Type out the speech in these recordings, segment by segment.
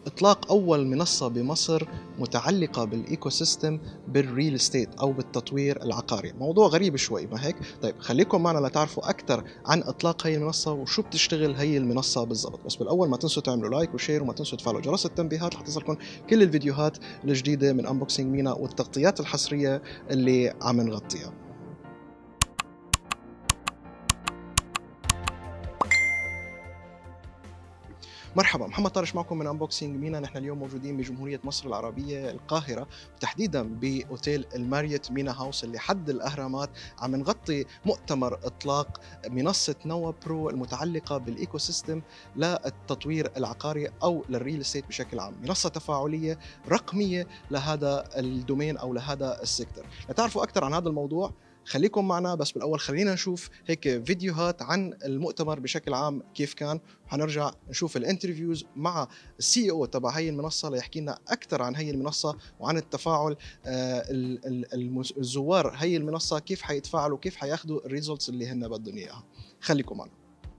اطلاق اول منصه بمصر متعلقه بالايكو سيستم بالريل استيت او بالتطوير العقاري موضوع غريب شوي ما هيك طيب خليكم معنا لتعرفوا اكثر عن اطلاق هي المنصه وشو بتشتغل هي المنصه بالضبط بس بالاول ما تنسوا تعملوا لايك وشير وما تنسوا تفعلوا جرس التنبيهات لتصلكم كل الفيديوهات الجديده من انبوكسينج مينا والتغطيات الحصريه اللي عم نغطيها مرحبا محمد طارش معكم من انبوكسينج مينا نحن اليوم موجودين بجمهوريه مصر العربيه القاهره وتحديدا باوتيل الماريوت مينا هاوس اللي حد الاهرامات عم نغطي مؤتمر اطلاق منصه نوا برو المتعلقه بالايكو سيستم للتطوير العقاري او للريل استيت بشكل عام منصه تفاعليه رقميه لهذا الدومين او لهذا السيكتور لتعرفوا اكثر عن هذا الموضوع خليكم معنا بس بالاول خلينا نشوف هيك فيديوهات عن المؤتمر بشكل عام كيف كان حنرجع نشوف الانترفيوز مع السي او تبع هي المنصه ليحكي لنا اكثر عن هي المنصه وعن التفاعل آه، الزوار هي المنصه كيف حيتفاعلوا كيف حياخذوا الريزلتس اللي هن بدهم اياها خليكم معنا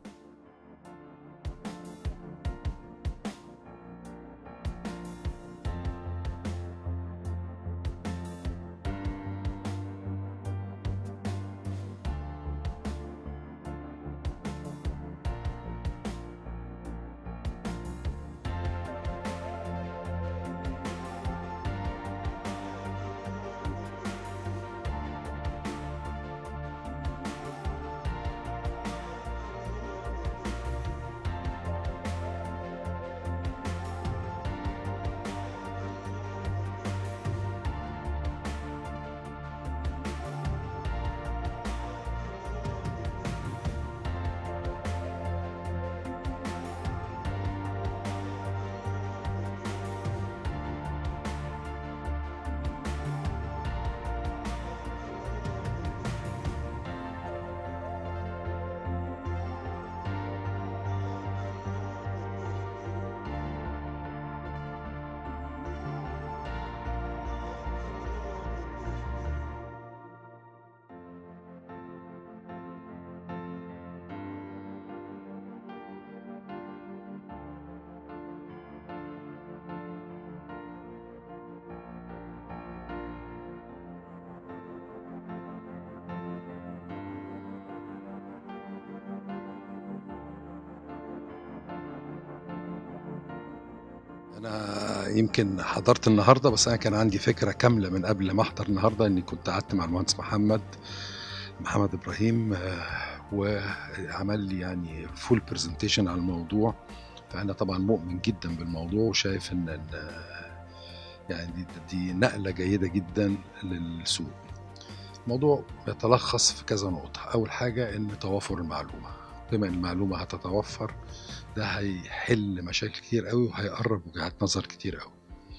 انا يمكن حضرت النهارده بس انا كان عندي فكره كامله من قبل ما احضر النهارده اني كنت قعدت مع المهندس محمد محمد ابراهيم آه، وعمل لي يعني فول برزنتيشن على الموضوع فانا طبعا مؤمن جدا بالموضوع وشايف ان آه، يعني دي, دي نقله جيده جدا للسوق الموضوع يتلخص في كذا نقطه اول حاجه ان توافر المعلومه بما ان المعلومه هتتوفر ده هيحل مشاكل كتير قوي وهيقرب وجهات نظر كتير قوي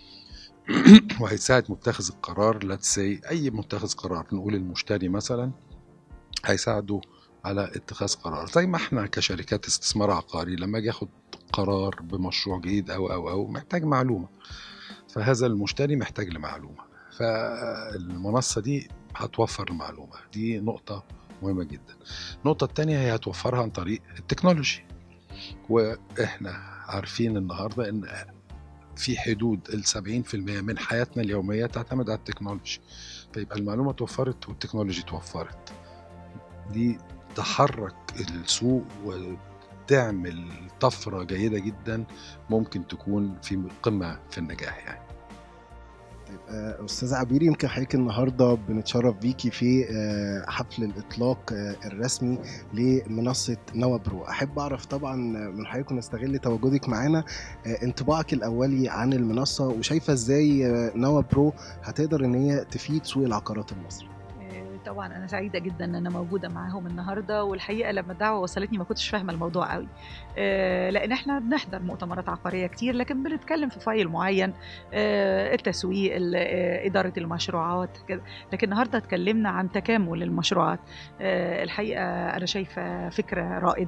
وهيساعد متخذ القرار لا سي اي متخذ قرار نقول المشتري مثلا هيساعده على اتخاذ قرار زي ما احنا كشركات استثمار عقاري لما اجي اخد قرار بمشروع جديد او او او محتاج معلومه فهذا المشتري محتاج لمعلومه فالمنصه دي هتوفر المعلومه دي نقطه مهمه جدا النقطه الثانيه هي هتوفرها عن طريق التكنولوجي واحنا عارفين النهارده ان في حدود ال 70% من حياتنا اليوميه تعتمد على التكنولوجي فيبقى المعلومه توفرت والتكنولوجي توفرت دي تحرك السوق وتعمل طفره جيده جدا ممكن تكون في قمه في النجاح يعني طيب آه، استاذ عبير يمكن حضرتك النهارده بنتشرف بيكي في آه، حفل الاطلاق آه، الرسمي لمنصه نوا برو احب اعرف طبعا من حضرتك ونستغل تواجدك معانا انطباعك الاولي عن المنصه وشايفه ازاي نوا برو هتقدر ان هي تفيد سوق العقارات المصري طبعا انا سعيده جدا ان انا موجوده معاهم النهارده والحقيقه لما الدعوه وصلتني ما كنتش فاهمه الموضوع قوي آه، لان احنا بنحضر مؤتمرات عقاريه كتير لكن بنتكلم في فايل معين آه، التسويق آه، اداره المشروعات كده لكن النهارده اتكلمنا عن تكامل المشروعات الحقيقه انا شايفه فكره رائده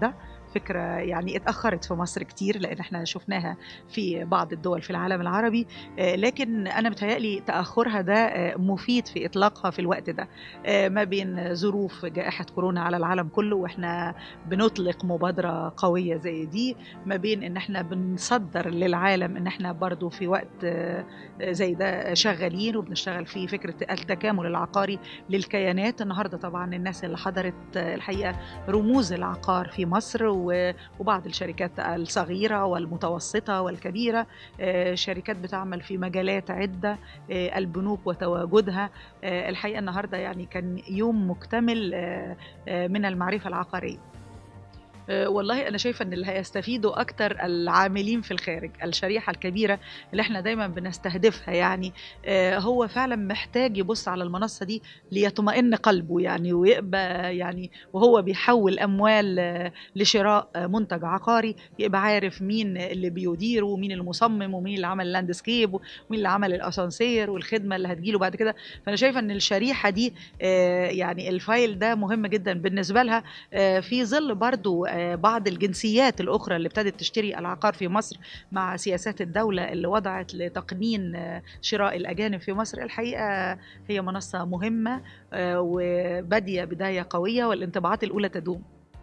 فكره يعني اتاخرت في مصر كتير لان احنا شفناها في بعض الدول في العالم العربي آه، لكن انا متهيألي تاخرها ده آه، مفيد في اطلاقها في الوقت ده آه، ما بين ظروف جائحه كورونا على العالم كله واحنا بنطلق مبادره قويه زي دي ما بين ان احنا بنصدر للعالم ان احنا برضو في وقت آه، زي ده شغالين وبنشتغل في فكره التكامل العقاري للكيانات النهارده طبعا الناس اللي حضرت آه، الحقيقه رموز العقار في مصر و- وبعض الشركات الصغيره والمتوسطه والكبيره آه، شركات بتعمل في مجالات عده آه، البنوك وتواجدها آه، الحقيقه النهارده يعني كان يوم مكتمل آه، آه، من المعرفه العقاريه آه، والله انا شايفه ان اللي هيستفيدوا اكتر العاملين في الخارج الشريحه الكبيره اللي احنا دايما بنستهدفها يعني آه، هو فعلا محتاج يبص على المنصه دي ليطمئن قلبه يعني ويبقى يعني وهو بيحول اموال آه، لشراء آه، منتج عقاري يبقى عارف مين اللي بيدير ومين المصمم ومين اللي عمل اللاندسكيب ومين اللي عمل الاسانسير والخدمه اللي هتجيله بعد كده فانا شايفه ان الشريحه دي آه، يعني الفايل ده مهم جدا بالنسبه لها آه، في ظل برضو آه، بعض الجنسيات الأخرى اللي ابتدت تشتري العقار في مصر مع سياسات الدولة اللي وضعت لتقنين آه، شراء الأجانب في مصر الحقيقة هي منصة مهمة آه، وبادية بداية قوية والانطباعات الأولى تدوم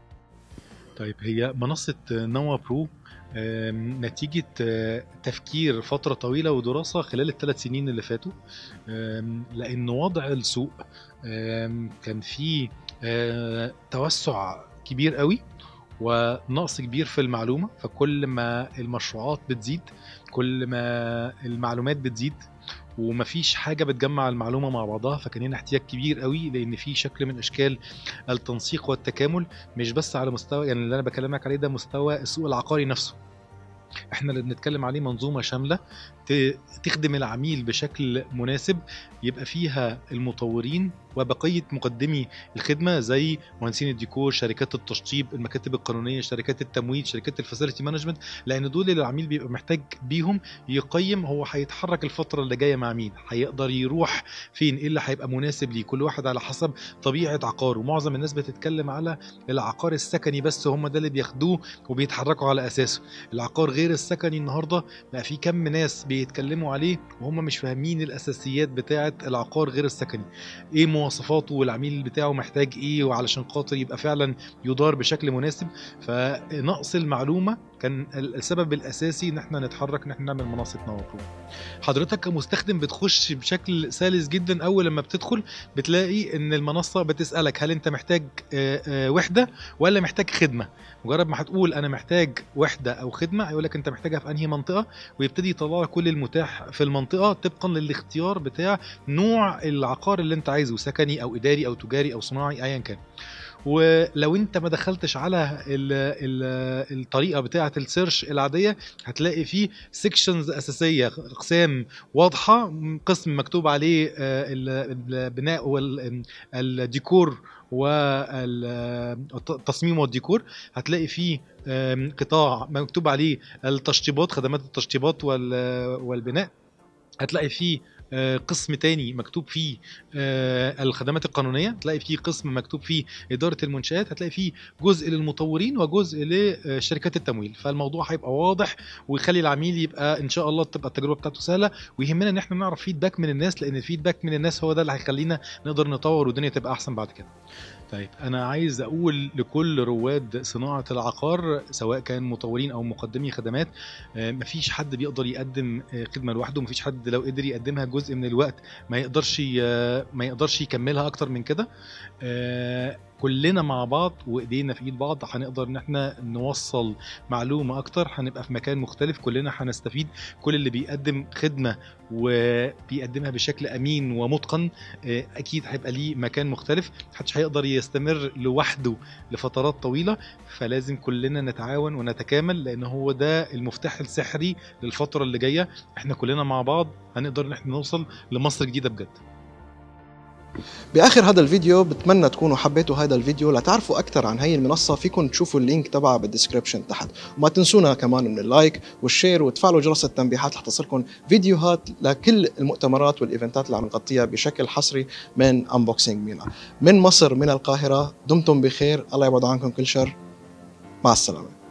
طيب هي منصة نوا برو آم، نتيجة آه، تفكير فترة طويلة ودراسة خلال الثلاث سنين اللي فاتوا آم، لأن وضع السوق آم، كان فيه آه، توسع كبير قوي ونقص كبير في المعلومة فكل ما المشروعات بتزيد كل ما المعلومات بتزيد ومفيش حاجة بتجمع المعلومة مع بعضها فكان هنا احتياج كبير قوي لأن في شكل من أشكال التنسيق والتكامل مش بس على مستوى يعني اللي انا بكلمك عليه ده مستوى السوق العقاري نفسه احنا اللي بنتكلم عليه منظومه شامله ت- تخدم العميل بشكل مناسب يبقى فيها المطورين وبقيه مقدمي الخدمه زي مهندسين الديكور شركات التشطيب المكاتب القانونيه شركات التمويل شركات الفاسيلتي مانجمنت لان دول اللي العميل بيبقى محتاج بيهم يقيم هو هيتحرك الفتره اللي جايه مع مين هيقدر يروح فين ايه اللي هيبقى مناسب ليه كل واحد على حسب طبيعه عقاره ومعظم الناس بتتكلم على العقار السكني بس هم ده اللي بياخدوه وبيتحركوا على اساسه العقار غير السكني النهارده بقى في كم ناس بيتكلموا عليه وهم مش فاهمين الاساسيات بتاعه العقار غير السكني ايه مواصفاته والعميل بتاعه محتاج ايه وعلشان خاطر يبقى فعلا يدار بشكل مناسب فنقص المعلومه كان السبب الاساسي ان احنا نتحرك ان احنا نعمل منصه نوابرو حضرتك كمستخدم بتخش بشكل سلس جدا اول لما بتدخل بتلاقي ان المنصه بتسالك هل انت محتاج آه، آه، وحده ولا محتاج خدمه مجرد ما هتقول انا محتاج وحده او خدمه هيقول لك انت محتاجها في انهي منطقه ويبتدي يطلع لك كل المتاح في المنطقه طبقا للاختيار بتاع نوع العقار اللي انت عايزه سكني او اداري او تجاري او صناعي ايا كان ولو انت ما دخلتش على ال ال الطريقه بتاعه السيرش العاديه هتلاقي فيه سيكشنز اساسيه اقسام واضحه قسم مكتوب عليه آه، ال- البناء والديكور والتصميم والديكور هتلاقي فيه آم، قطاع مكتوب عليه التشطيبات خدمات التشطيبات وال- والبناء هتلاقي فيه آه، قسم تاني مكتوب فيه آه، الخدمات القانونيه هتلاقي فيه قسم مكتوب فيه اداره المنشات هتلاقي فيه جزء للمطورين وجزء لشركات التمويل فالموضوع هيبقى واضح ويخلي العميل يبقى ان شاء الله تبقى التجربه بتاعته سهله ويهمنا ان احنا نعرف فيدباك من الناس لان الفيدباك من الناس هو ده اللي هيخلينا نقدر نطور والدنيا تبقى احسن بعد كده طيب انا عايز اقول لكل رواد صناعه العقار سواء كان مطورين او مقدمي خدمات آه، مفيش حد بيقدر يقدم آه، خدمه لوحده مفيش حد لو قدر يقدمها جزء من الوقت ما يقدرش ي- ما يقدرش يكملها اكتر من كده آه، كلنا مع بعض وايدينا في ايد بعض هنقدر ان احنا نوصل معلومه اكتر هنبقى في مكان مختلف كلنا هنستفيد كل اللي بيقدم خدمه وبيقدمها بشكل امين ومتقن آه، اكيد هيبقى ليه مكان مختلف محدش هيقدر يستمر لوحده لفترات طويله فلازم كلنا نتعاون ونتكامل لان هو ده المفتاح السحري للفتره اللي جايه احنا كلنا مع بعض هنقدر ان احنا نوصل لمصر جديده بجد باخر هذا الفيديو بتمنى تكونوا حبيتوا هذا الفيديو لتعرفوا اكثر عن هي المنصه فيكم تشوفوا اللينك تبعها بالدسكربشن تحت وما تنسونا كمان من اللايك والشير وتفعلوا جرس التنبيهات لحتى تصلكم فيديوهات لكل المؤتمرات والايفنتات اللي عم نغطيها بشكل حصري من انبوكسينج مينا من مصر من القاهره دمتم بخير الله يبعد عنكم كل شر مع السلامه